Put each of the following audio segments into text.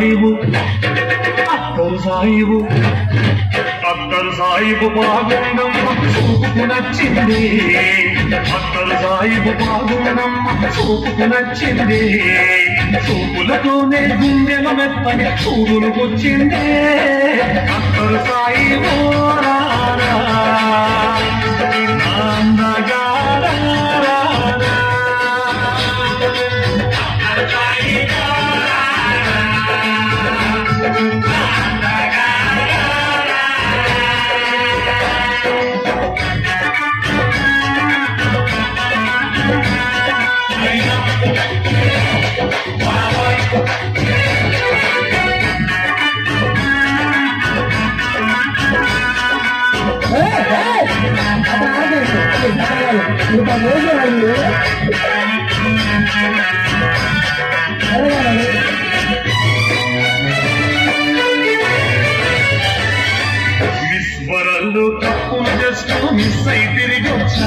సాయిబు అత్తరు సాయిబు అత్తరు సాయిబు బాగుండమ్మ చూపుకు నచ్చింది అత్తరు సాయిబు బాగుండమ్మ చూపుకు నచ్చింది చూపులతోనే గుండెల మెత్తని చూడులు వచ్చింది అత్తరు సాయిబు రారా, నాన్నగారా రారా. విస్మరల్లో తప్పులు చేస్తూ మిస్ అయి తిరిగి వచ్చా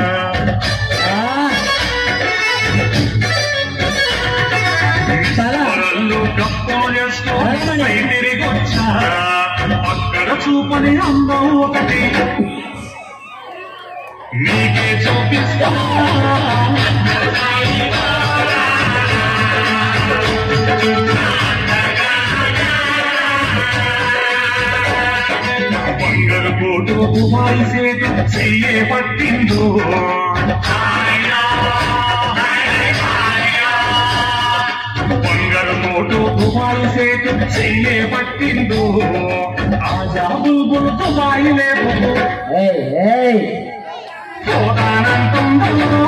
విస్మరల్లో తప్పులు చేస్తూ మిస్ అయి తిరిగి వచ్చా అక్కడ చూపని అందం ఒకటి నీకే చూపిస్తా బంగారు కోటు దుబాయి సేటు చెయ్యే పట్టిందో బంగారు కోటు దుబాయి సేటు చెయ్యే పట్టిందో ఆ జాబులు దుబాయి లేవు పోతానంటుందో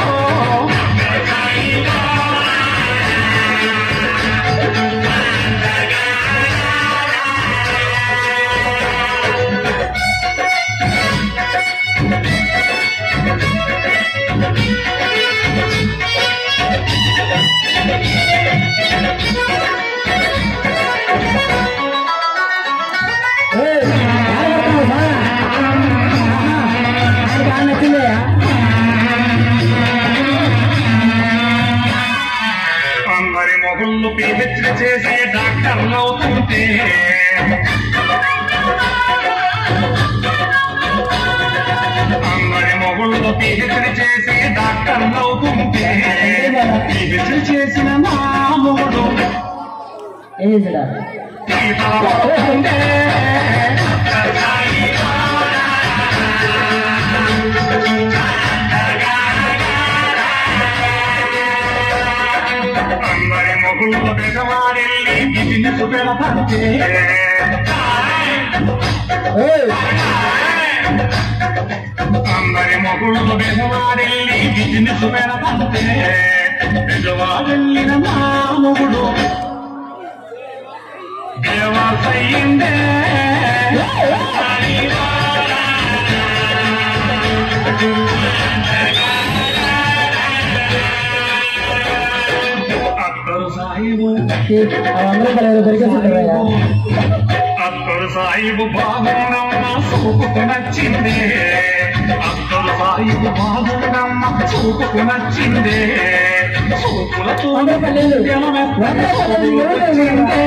అందరి మొగుళ్ళు పిహెచ్డి చేసి డాక్టర్లు అవుతుంటే అందరి మొగుళ్ళు పిహెచ్డి చేసి డాక్టర్లు అవుతుంటే పిహెచ్డి చేసిన నా మొగుడు ఈతల అవుతుంటే అందరి మొగుళ్ళు బెగవాడెళ్ళి బిజినెస్ పెడతంటే అందరి మొగుళ్ళు బెగవాడెళ్ళి బిజినెస్ పెడతంటే బెగవాడెళ్ళిన నా మొగుడు దేవాసయ్యిందే అత్తరు సాయిబు అత్తరు సాయిబు బాగుండమ్మ చూపుకు నచ్చింది అత్తరు సాయిబు బాగుండమ్మ చూపుకు నచ్చింది చూపులతో వచ్చిందే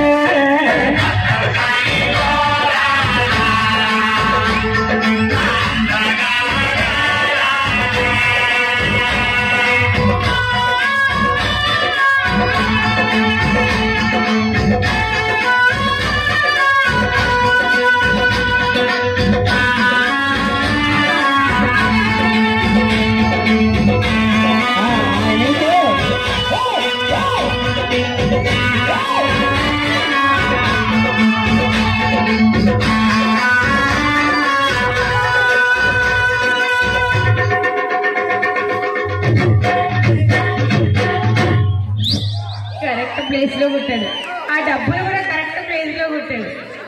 కరెక్ట్ ప్లేస్ లో పుట్టాడు ఆ డబ్బులు కూడా కరెక్ట్ ప్లేస్ లో పుట్టాడు